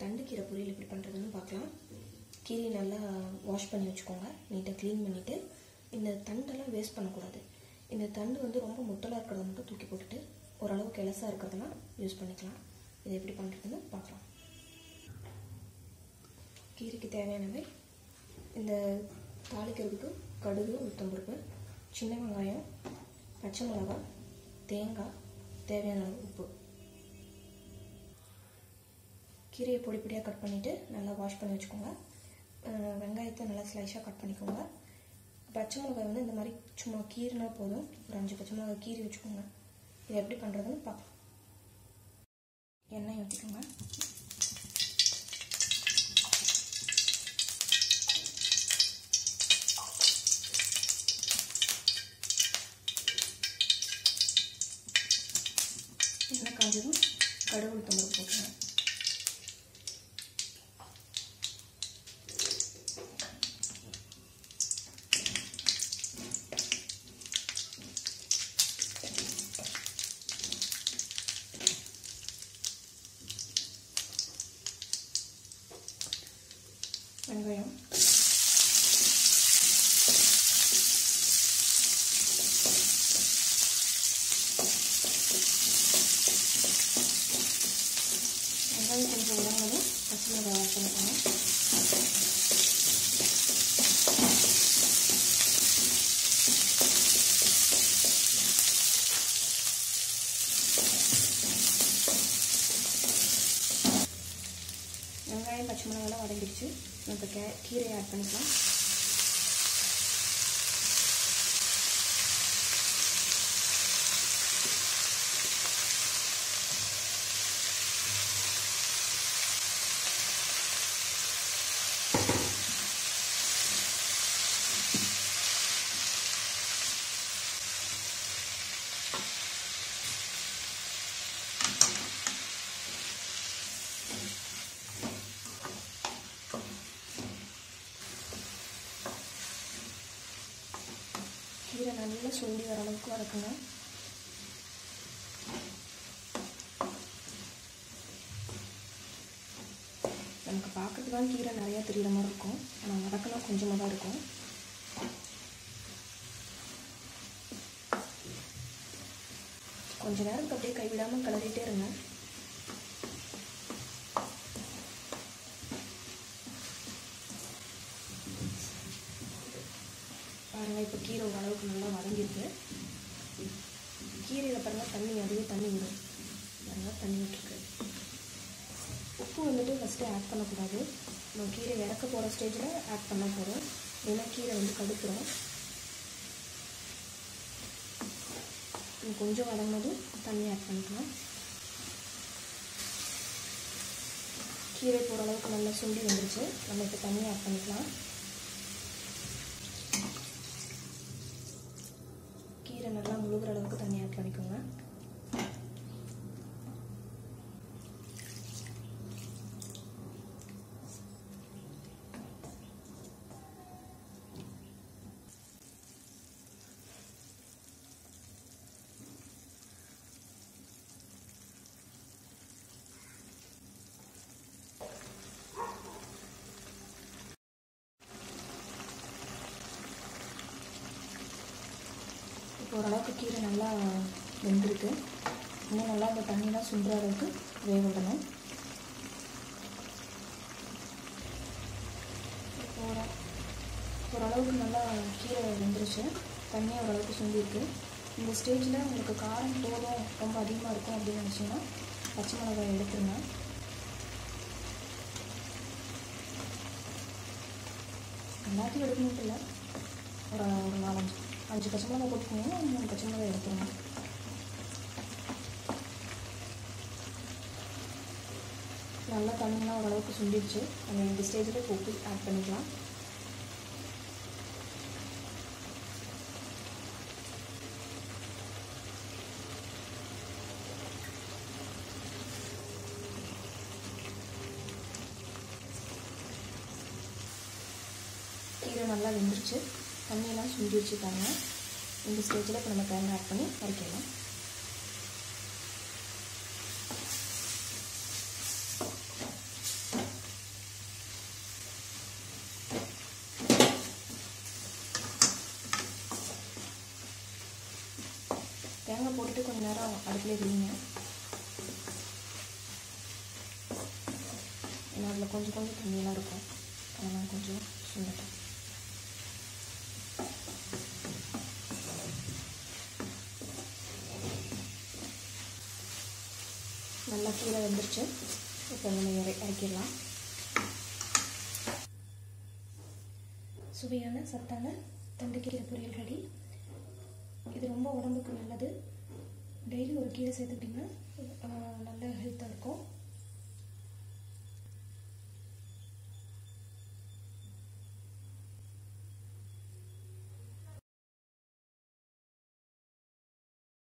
தண்டு கீரை பொரியல் எப்படி பண்ணுறதுன்னு பார்க்கலாம் கீரையை நல்லா வாஷ் பண்ணி வச்சுக்கோங்க நீட்டாக க்ளீன் பண்ணிவிட்டு இந்த தண்டெல்லாம் வேஸ்ட் பண்ணக்கூடாது இந்த தண்டு வந்து ரொம்ப முட்டலாக இருக்கிறத மட்டும் தூக்கி போட்டுட்டு ஓரளவுக்கு இலசாக இருக்கிறதெல்லாம் யூஸ் பண்ணிக்கலாம் இது எப்படி பண்ணுறதுன்னு பார்க்கலாம் கீரைக்கு தேவையானவை இந்த தாளிக்கிறதுக்கு கடுகு உளுத்தம்பருப்பு சின்ன வெங்காயம் பச்சை மிளகாய் தேங்காய் தேவையான அளவு உப்பு கீரையை பொடி பொடியாக கட் பண்ணிவிட்டு நல்லா வாஷ் பண்ணி வச்சுக்கோங்க அஹ் வெங்காயத்தை நல்லா ஸ்லைஸாக கட் பண்ணிக்கோங்க பச்சை மிளகாய் வந்து இந்த மாதிரி சும்மா கீறினா போதும் ஒரு அஞ்சு பச்சை மிளகாய் கீறி வச்சுக்கோங்க இது எப்படி பண்ணுறதுன்னு பார்க்கலாம் எண்ணெய் ஊற்றிக்கோங்க எண்ணெய் காஞ்சதும் கடுகு உளுத்தம்பருப்பு போட்டுருங்க வெங்காயம் வெங்காயம் கொஞ்சம் உடனே பச்சை மிளகாய் ஆட் பண்ணிக்கோங்க வெங்காயம் பச்சை மிளகாலாம் வதங்கிடுச்சு நம்ம இப்போ கே கீரையை ஆட் பண்ணிக்கலாம் கீரை நல்லா சுண்டி வர அளவுக்கு வதக்குங்க நமக்கு பார்க்கறதுக்கு தான் கீரை நிறையா தெரியுற மாதிரி இருக்கும் ஆனால் வதக்கினா கொஞ்சமாக தான் இருக்கும் கொஞ்ச நேரத்துக்கு அப்படியே கைவிடாமல் கிளறிட்டே இருங்க பாருங்கள் இப்போ கீரை ஓரளவுக்கு நல்லா வதங்கிருக்கு கீரையில் பாருங்கள் தண்ணி அதுவே தண்ணி விடும் பாருங்கள் தண்ணி விட்டுருக்கு உப்பு வந்துட்டு ஃபஸ்ட்டு ஆட் பண்ணக்கூடாது நம்ம கீரை இறக்க போகிற ஸ்டேஜில் ஆட் பண்ணால் போதும் ஏன்னா கீரை வந்து கடுத்துரும் கொஞ்சம் வதங்கினதும் தண்ணி ஆட் பண்ணிக்கலாம் கீரை போகிற அளவுக்கு நல்லா சுண்டி வந்துருச்சு நம்ம இப்போ தண்ணி ஆட் பண்ணிக்கலாம் கீரை நல்லா முழுகிற அளவுக்கு தண்ணி ஆட் பண்ணிக்கோங்க இப்போ ஓரளவுக்கு கீரை நல்லா வெந்திருக்கு இன்னும் நல்லா இந்த தண்ணியெலாம் சுண்டுற அளவுக்கு வேக விடணும் இப்போ ஒரு ஓரளவுக்கு நல்லா கீரை வெந்துருச்சு தண்ணி ஓரளவுக்கு சுண்டிருக்கு இந்த ஸ்டேஜில் உங்களுக்கு காரம் போதும் ரொம்ப அதிகமாக இருக்கும் அப்படின்னு நினச்சிங்கன்னா பச்சை மிளகாய் எடுத்துருங்க எல்லாத்தையும் எடுக்கணும் இல்லை ஒரு ஒரு நாலஞ்சு அஞ்சு பச்சை மிளகாய் போட்டுக்கோங்க மூணு பச்சை மிளகாய் எடுத்துருங்க நல்லா தண்ணிலாம் ஓரளவுக்கு சுண்டிடுச்சு நம்ம இந்த ஸ்டேஜில் இப்போ உப்பு ஆட் பண்ணிக்கலாம் கீரை நல்லா வெந்துருச்சு தண்ணியெல்லாம் சுண்டிடுச்சு பாருங்க இந்த ஸ்டேஜில் இப்போ நம்ம தேங்காய் ஆட் பண்ணி வரைக்கலாம் தேங்காய் போட்டுட்டு கொஞ்ச நேரம் அடுப்பிலே வைங்க ஏன்னா அதில் கொஞ்சம் கொஞ்சம் தண்ணியெல்லாம் இருக்கும் அதெல்லாம் கொஞ்சம் சுண்டட்டும் நல்லா கீழே வந்துருச்சு இப்போ நம்ம இறை இறக்கிடலாம் சுவையான சத்தான தண்டுக்கீரை பொரியல் ரெடி இது ரொம்ப உடம்புக்கு நல்லது டெய்லி ஒரு கீரை சேர்த்துக்கிட்டிங்கன்னா ஆஹ், நல்ல ஹெல்த்தாக இருக்கும்